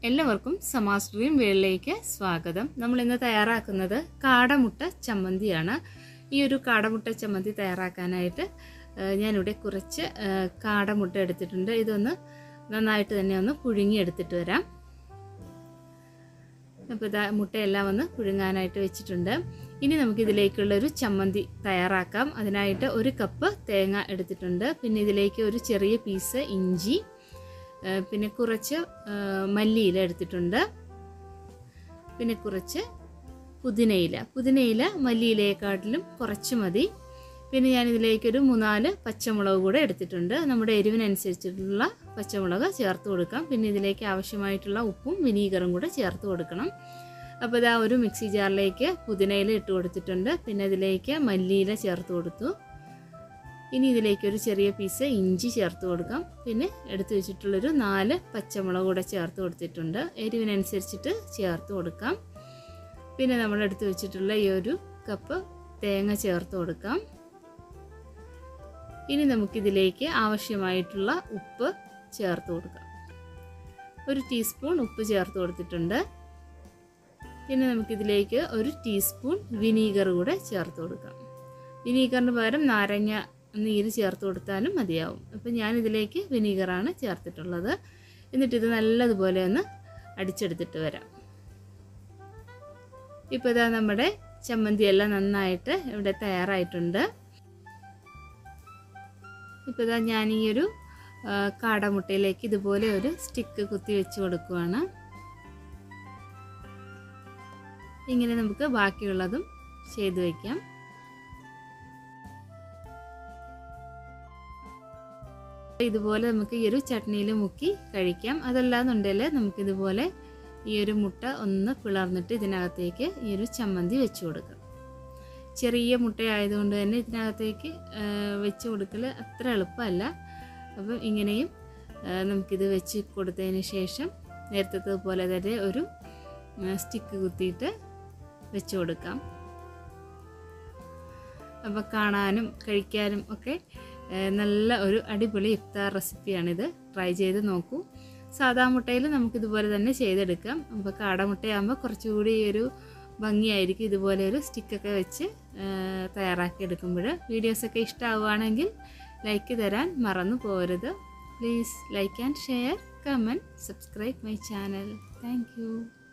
എല്ലാവർക്കും സമാസ് ഡ്രീം വേളിലേക്ക് സ്വാഗതം നമ്മൾ ഇന്ന് തയ്യാറാക്കുന്നത് കാടമുട്ട ചമ്മന്തിയാണ് ഈ ഒരു കാടമുട്ട ചമ്മന്തി തയ്യാറാക്കാനായിട്ട് ആ, ഞാനിവിടെ കുറച്ച് ആ, കാടമുട്ട എടുത്തിട്ടുണ്ട് ഇതൊന്ന് നന്നായിട്ട് തന്നെ ഒന്ന് പുഴുങ്ങി എടുത്തിട്ട് വരാം അപ്പോൾ ഇതാ മുട്ടയെല്ലാം ഒന്ന് പുഴുങ്ങാനായിട്ട് വെച്ചിട്ടുണ്ട് ഇനി നമുക്ക് ഇതിലേക്കുള്ള ഒരു ചമ്മന്തി തയ്യാറാക്കാം അതിനായിട്ട് ഒരു കപ്പ് തേങ്ങ എടുത്തിട്ടുണ്ട് പിന്നെ ഇതിലേക്ക് ഒരു ചെറിയ പീസ് ഇഞ്ചി ആ, പിന്നെ കുറച്ച് ആ, മല്ലിയില എടുത്തിട്ടുണ്ട് പിന്നെ കുറച്ച് പുതിനയില പുതിനയില മല്ലിയിലയെക്കാട്ടിലും കുറച്ച് മതി പിന്നെ ഞാൻ ഇതിലേക്കൊരു മൂന്നാല് പച്ചമുളക് കൂടെ എടുത്തിട്ടുണ്ട് നമ്മുടെ എരിവിനനുസരിച്ചിട്ടുള്ള പച്ചമുളക് ചേർത്ത് കൊടുക്കാം പിന്നെ ഇതിലേക്ക് ആവശ്യമായിട്ടുള്ള ഉപ്പും വിനീഗറും കൂടെ ചേർത്ത് കൊടുക്കണം അപ്പോൾ ഇതാ ഒരു മിക്സി ജാറിലേക്ക് പുതിനയില ഇട്ട് കൊടുത്തിട്ടുണ്ട് പിന്നെ ഇതിലേക്ക് മല്ലിയില ചേർത്ത് കൊടുത്തു ഇനി ഇതിലേക്ക് ഒരു ചെറിയ പീസ് ഇഞ്ചി ചേർത്ത് കൊടുക്കാം പിന്നെ എടുത്തു വെച്ചിട്ടുള്ളൊരു നാല് പച്ചമുളക് കൂടെ ചേർത്ത് കൊടുത്തിട്ടുണ്ട് എരിവിനനുസരിച്ചിട്ട് ചേർത്ത് കൊടുക്കാം പിന്നെ നമ്മൾ എടുത്തു വെച്ചിട്ടുള്ള ഈ ഒരു കപ്പ് തേങ്ങ ചേർത്ത് കൊടുക്കാം ഇനി നമുക്കിതിലേക്ക് ആവശ്യമായിട്ടുള്ള ഉപ്പ് ചേർത്ത് കൊടുക്കാം ഒരു ടീസ്പൂൺ ഉപ്പ് ചേർത്ത് കൊടുത്തിട്ടുണ്ട് പിന്നെ നമുക്കിതിലേക്ക് ഒരു ടീസ്പൂൺ വിനീഗർ കൂടെ ചേർത്ത് കൊടുക്കാം വിനീഗറിന് പകരം നാരങ്ങ നീര് ചേർത്ത് കൊടുത്താലും മതിയാവും അപ്പം ഞാനിതിലേക്ക് വിനീഗറാണ് ചേർത്തിട്ടുള്ളത് എന്നിട്ട് ഇത് നല്ലതുപോലെ ഒന്ന് അടിച്ചെടുത്തിട്ട് വരാം ഇപ്പോൾ ഇതാ നമ്മുടെ ചമ്മന്തി എല്ലാം നന്നായിട്ട് ഇവിടെ തയ്യാറായിട്ടുണ്ട് ഇപ്പോൾ ഇതാ ഞാൻ ഈ ഒരു ആ, കാടമുട്ടയിലേക്ക് ഇതുപോലെ ഒരു സ്റ്റിക്ക് കുത്തി വെച്ച് കൊടുക്കുവാണ് ഇങ്ങനെ നമുക്ക് ബാക്കിയുള്ളതും ചെയ്തു വയ്ക്കാം ഇതുപോലെ നമുക്ക് ഈ ഒരു ചട്നിയിൽ മുക്കി കഴിക്കാം അതല്ലാന്നുണ്ടെങ്കിൽ നമുക്കിതുപോലെ ഈ ഒരു മുട്ട ഒന്ന് പിളർന്നിട്ട് ഇതിനകത്തേക്ക് ഈ ഒരു ചമ്മന്തി വെച്ച് കൊടുക്കാം ചെറിയ മുട്ടയായതുകൊണ്ട് തന്നെ ഇതിനകത്തേക്ക് ആ, വെച്ച് കൊടുക്കൽ അത്ര എളുപ്പമല്ല അപ്പം ഇങ്ങനെയും ആ, നമുക്കിത് വെച്ച് കൊടുത്തതിന് ശേഷം നേരത്തെ പോലെ തന്നെ ഒരു സ്റ്റിക്ക് കുത്തിയിട്ട് വെച്ച് കൊടുക്കാം അപ്പോൾ കാണാനും കഴിക്കാനും ഒക്കെ ആ, നല്ല ഒരു അടിപൊളി ഇഫ്താർ റെസിപ്പിയാണിത് ട്രൈ ചെയ്ത് നോക്കൂ സാദാ മുട്ടയിൽ നമുക്കിതുപോലെ തന്നെ ചെയ്തെടുക്കാം അപ്പോൾ കാടമുട്ടയാകുമ്പോൾ കുറച്ചുകൂടി ഒരു ഭംഗിയായിരിക്കും ഇതുപോലെ ഒരു സ്റ്റിക്കൊക്കെ വെച്ച് ആ, തയ്യാറാക്കി എടുക്കുമ്പോൾ വീഡിയോസൊക്കെ ഇഷ്ടമാവുകയാണെങ്കിൽ ലൈക്ക് തരാൻ മറന്നു പോകരുത് please like and share comment subscribe my channel thank